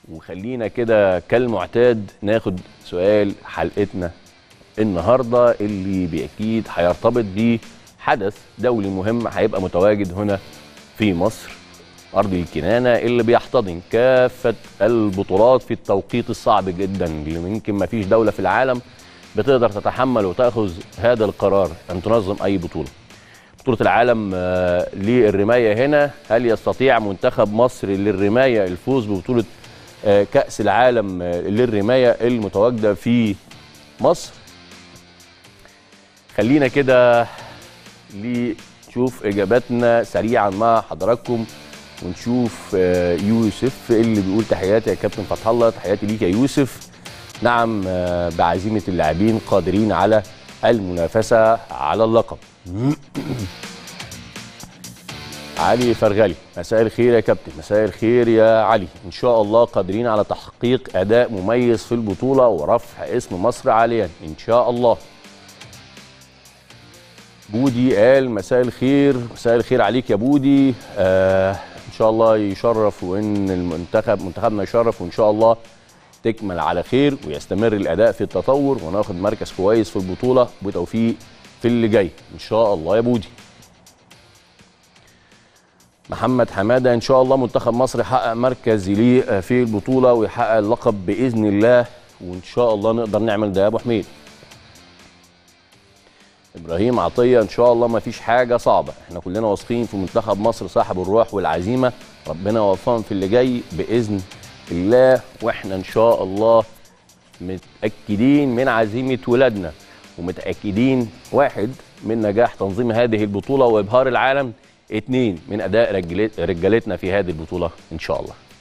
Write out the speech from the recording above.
وخلينا كده كالمعتاد ناخد سؤال حلقتنا النهارده اللي باكيد هيرتبط بحدث دولي مهم هيبقى متواجد هنا في مصر ارض الكنانه اللي بيحتضن كافه البطولات في التوقيت الصعب جدا اللي يمكن ما فيش دوله في العالم بتقدر تتحمل وتاخذ هذا القرار ان تنظم اي بطوله. بطوله العالم آه، للرمايه هنا هل يستطيع منتخب مصر للرمايه الفوز ببطوله آه، كاس العالم آه، للرمايه المتواجده في مصر؟ خلينا كده نشوف اجاباتنا سريعا مع حضراتكم ونشوف آه، يوسف اللي بيقول تحياتي يا كابتن فتح الله تحياتي ليك يا يوسف نعم آه، بعزيمه اللاعبين قادرين على المنافسه على اللقب علي فرغلي مساء الخير يا كابتن مساء الخير يا علي ان شاء الله قادرين على تحقيق اداء مميز في البطوله ورفع اسم مصر عاليا ان شاء الله بودي قال مساء الخير مساء الخير عليك يا بودي آه ان شاء الله يشرف وان المنتخب منتخبنا يشرف وان شاء الله تكمل على خير ويستمر الاداء في التطور وناخد مركز كويس في البطوله وتوفيق في اللي جاي ان شاء الله يا بودي محمد حماده ان شاء الله منتخب مصر يحقق مركز ليه في البطوله ويحقق اللقب باذن الله وان شاء الله نقدر نعمل ده يا ابو حميد ابراهيم عطيه ان شاء الله ما فيش حاجه صعبه احنا كلنا واثقين في منتخب مصر صاحب الروح والعزيمه ربنا يوفقهم في اللي جاي باذن الله واحنا ان شاء الله متاكدين من عزيمه ولادنا ومتاكدين واحد من نجاح تنظيم هذه البطوله وابهار العالم اتنين من اداء رجالت- رجالتنا في هذه البطوله ان شاء الله